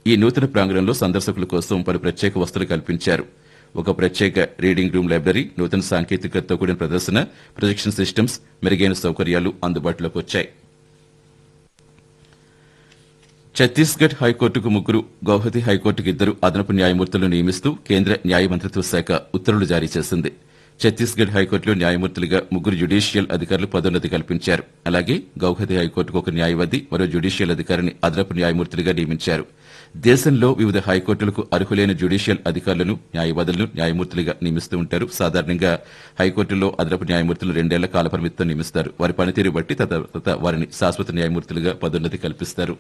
ఈ నూతన ప్రాంగణంలో సందర్శకుల కోసం పలు ప్రత్యేక వసతులు కల్పించారు ఒక ప్రత్యేక రీడింగ్ రూమ్ లైబ్రరీ నూతన సాంకేతికతతో కూడిన ప్రదర్శన ప్రొజెక్షన్ సిస్టమ్స్ మెరుగైన సౌకర్యాలు అందుబాటులోకి వచ్చాయి ఛత్తీస్గఢ్ హైకోర్టుకు ముగ్గురు గౌహతి హైకోర్టుకు ఇద్దరు అదనపు న్యాయమూర్తులను నియమిస్తూ కేంద్ర న్యాయ మంత్రిత్వ శాఖ ఉత్తర్వులు జారీ చేసింది ఛత్తీస్గఢ్ హైకోర్టులో న్యాయమూర్తులుగా ముగ్గురు జ్యుడిషియల్ అధికారులు పదోన్నతి కల్పించారు అలాగే గౌహతి హైకోర్టుకు ఒక న్యాయవాది మరో జ్యుడిషియల్ అధికారిని అదనపు న్యాయమూర్తులుగా నియమించారు దేశంలో వివిధ హైకోర్టులకు అర్హులైన జ్యుడిషియల్ అధికారులను న్యాయవాదులను న్యాయమూర్తులుగా నియమిస్తూ ఉంటారు సాధారణంగా హైకోర్టులో అదనపు న్యాయమూర్తులు రెండేళ్ల కాలపరిమితితో నియమిస్తారు వారి పనితీరు బట్టి తర్వాత వారిని శాశ్వత న్యాయమూర్తులుగా పదోన్నతి కల్పిస్తారు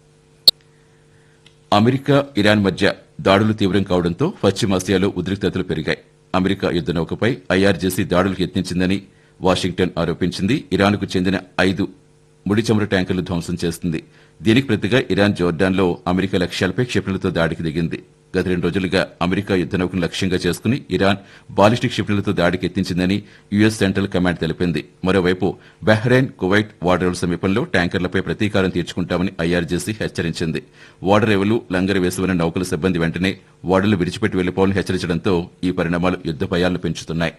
అమెరికా ఇరాన్ మధ్య దాడులు తీవ్రం కావడంతో పశ్చిమాసియాలో ఉద్రిక్తతలు పెరిగాయి అమెరికా యుద్ద నౌకపై ఐఆర్జేసీ దాడులకు యత్నించిందని వాషింగ్టన్ ఆరోపించింది ఇరాన్కు చెందిన ఐదు ముడి చమురు ట్యాంకర్లు ధ్వంసం చేస్తుంది దీనికి ప్రతిగా ఇరాన్ జోర్డాన్లో అమెరికా లక్ష్యాలపై క్షిపణులతో దాడికి దిగింది గత రెండు రోజులుగా అమెరికా యుద్ద నౌకను లక్ష్యంగా చేసుకుని ఇరాన్ బాలిస్టిక్ క్షిపణులతో దాడికి ఎత్తించిందని యుఎస్ సెంట్రల్ కమాండ్ తెలిపింది మరోవైపు బహ్రెయిన్ కువైట్ వాడరేవుల సమీపంలో ట్యాంకర్లపై ప్రతీకారం తీర్చుకుంటామని ఐఆర్జేసీ హెచ్చరించింది ఓడరేవులు లంగరు వేసుకున్న నౌకల సిబ్బంది వెంటనే ఓడలు విడిచిపెట్టి వెళ్లిపోవాలని హెచ్చరించడంతో ఈ పరిణామాలు యుద్ద భయాలను పెంచుతున్నాయి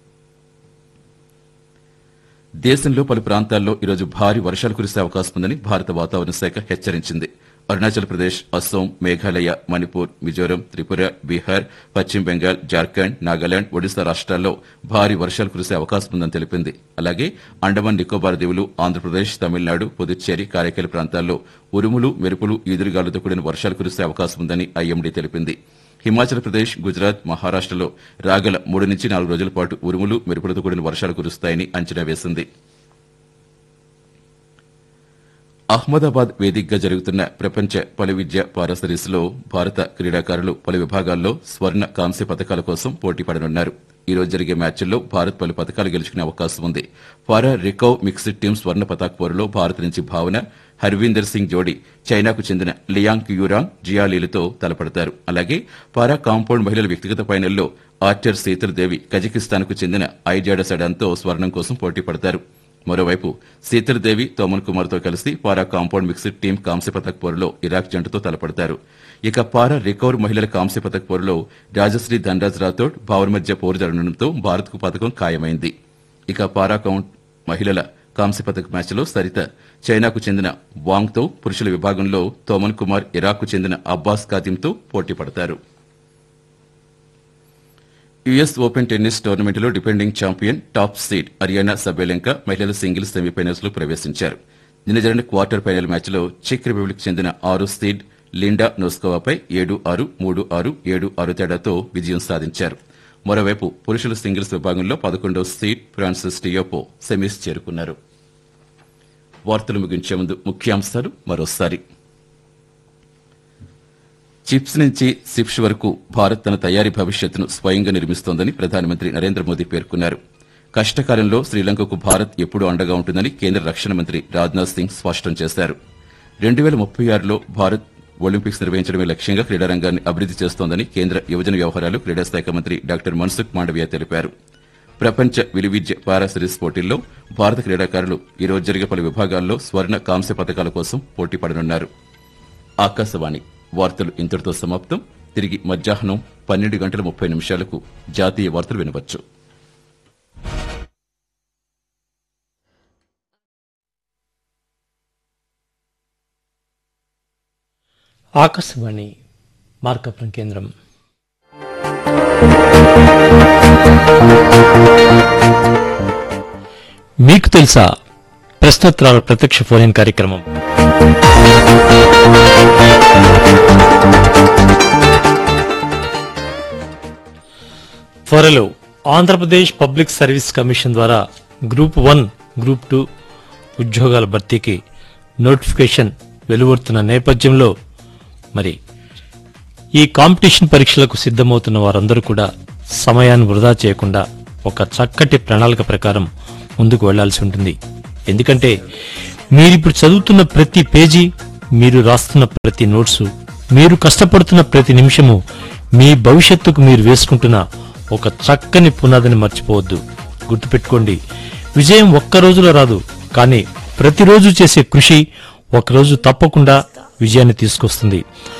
దేశంలో పలు ప్రాంతాల్లో ఈరోజు భారీ వర్షాలు కురిసే అవకాశం ఉందని భారత వాతావరణ శాఖ హెచ్చరించింది అరుణాచల్ ప్రదేశ్ అస్సోం మేఘాలయ మణిపూర్ మిజోరం త్రిపుర బీహార్ పశ్చిమ బెంగాల్ జార్ఖండ్ నాగాలాండ్ ఒడిశా రాష్ట్రాల్లో భారీ వర్షాలు కురిసే అవకాశం ఉందని తెలిపింది అలాగే అండమాన్ నికోబార్ దీవులు ఆంధ్రప్రదేశ్ తమిళనాడు పుదుచ్చేరి కారైకల్ ప్రాంతాల్లో ఉరుములు మెరుపులు ఈదురుగాలులతో కూడిన వర్షాలు కురిసే అవకాశం ఉందని ఐఎండీ తెలిపింది హిమాచల్ ప్రదేశ్ గుజరాత్ మహారాష్టలో రాగల మూడు నుంచి నాలుగు రోజుల పాటు ఉరుములు మెరుపులతో కూడిన వర్షాలు కురుస్తాయని అంచనా వేసింది అహ్మదాబాద్ వేదికగా జరుగుతున్న ప్రపంచ పలు విద్య పారా సిరీస్లో భారత క్రీడాకారులు పలు విభాగాల్లో స్వర్ణ కాంస్య పథకాల కోసం పోటీ పడనున్నారు ఈ రోజు జరిగే మ్యాచ్ల్లో భారత్ పలు పథకాలు గెలుచుకునే అవకాశం ఉంది పారా రికవ్ మిక్స్డ్ టీం స్వర్ణ పతాక్ పోరులో భారత్ నుంచి భావన హర్వీందర్ సింగ్ జోడీ చైనాకు చెందిన లియాంగ్ క్యూరాంగ్ జియాలీలతో తలపడతారు అలాగే పారా కాంపౌండ్ మహిళల వ్యక్తిగత ఫైనల్లో ఆర్చర్ సీతలదేవి కజకిస్తాన్కు చెందిన ఐజాడ సడాన్తో స్వర్ణం కోసం పోటీ పడతారు మరోవైపు సీతలదేవి తోమన్ కుమార్తో కలిసి పారా కాంపౌండ్ మిక్స్డ్ టీం కాంస్య పథక్ పోరులో ఇరాక్ జంటతో తలపడతారు ఇక పారా రికవర్ మహిళల కాంస్య పథక్ పోరులో రాజశ్రీ ధనరాజ్ రాథోడ్ భావర్ మధ్య పోరు జరగడంతో భారత్కు పథకం ఖాయమైంది ఇక పారా కౌంట్ మహిళల కాంస్య పథక్ మ్యాచ్లో సరిత చైనాకు చెందిన వాంగ్తో పురుషుల విభాగంలో తోమన్ కుమార్ ఇరాక్కు చెందిన అబ్బాస్ కాతింతో పోటీ పడతారు యుఎస్ ఓపెన్ టెన్నిస్ టోర్నమెంట్లో defending champion top seed Aryna Sabalenka మహిళల సింగిల్స్ సెమీఫైనల్స్ లో ప్రవేశించారు నిన్న జరిగిన క్వార్టర్ ఫైనల్ మ్యాచ్లో చెక్ రిపబ్లిక్ చెందిన ఆరో సీడ్ లిండా నోస్కోవాపై ఏడు ఆరు మూడు ఆరు ఏడు ఆరు తేడాతో విజయం సాధించారు మరోవైపు పురుషుల సింగిల్స్ విభాగంలో పదకొండవ సీడ్ ఫ్రాన్సిస్ టియోపో సెమీస్ చేరుకున్నారు వార్తలు ముగించే ముందు ముఖ్యాంశాలు మరోసారి చిప్స్ నుంచి సిప్స్ వరకు భారత్ తన తయారీ భవిష్యత్తును స్వయంగా నిర్మిస్తోందని ప్రధానమంత్రి నరేంద్ర మోదీ పేర్కొన్నారు కష్టకాలంలో శ్రీలంకకు భారత్ ఎప్పుడూ అండగా ఉంటుందని కేంద్ర రక్షణ మంత్రి రాజ్నాథ్ సింగ్ స్పష్టం చేశారు రెండు వేల ముప్పై ఆరులో భారత్ ఒలింపిక్స్ నిర్వహించడమే లక్ష్యంగా క్రీడారంగాన్ని అభివృద్ది చేస్తోందని కేంద్ర యువజన వ్యవహారాలు క్రీడా శాఖ మంత్రి డాక్టర్ మన్సుఖ్ మాండవియా తెలిపారు ప్రపంచ విలువిద్య పారా సిరీస్ పోటీల్లో భారత క్రీడాకారులు ఈ రోజు జరిగే పలు విభాగాల్లో స్వర్ణ కాంస్య పథకాల కోసం పోటీ పడనున్నారు ఆకాశవాణి వార్తలు ఇంతటితో సమాప్తం తిరిగి మధ్యాహ్నం పన్నెండు గంటల ముప్పై నిమిషాలకు జాతీయ వార్తలు వినవచ్చు ఆకాశవాణి మార్కపురం కేంద్రం మీకు తెలుసా ప్రశ్నోత్తరాల ప్రత్యక్ష ఫోన్ కార్యక్రమం త్వరలో ఆంధ్రప్రదేశ్ పబ్లిక్ సర్వీస్ కమిషన్ ద్వారా గ్రూప్ వన్ గ్రూప్ టూ ఉద్యోగాల భర్తీకి నోటిఫికేషన్ వెలువడుతున్న నేపథ్యంలో మరి ఈ కాంపిటీషన్ పరీక్షలకు సిద్ధమవుతున్న వారందరూ కూడా సమయాన్ని వృధా చేయకుండా ఒక చక్కటి ప్రణాళిక ప్రకారం ముందుకు వెళ్లాల్సి ఉంటుంది ఎందుకంటే మీరిప్పుడు చదువుతున్న ప్రతి పేజీ మీరు రాస్తున్న ప్రతి నోట్సు మీరు కష్టపడుతున్న ప్రతి నిమిషము మీ భవిష్యత్తుకు మీరు వేసుకుంటున్న ఒక చక్కని పునాదిని మర్చిపోవద్దు గుర్తుపెట్టుకోండి విజయం ఒక్క రోజులో రాదు కానీ ప్రతిరోజు చేసే కృషి ఒకరోజు తప్పకుండా విజయాన్ని తీసుకొస్తుంది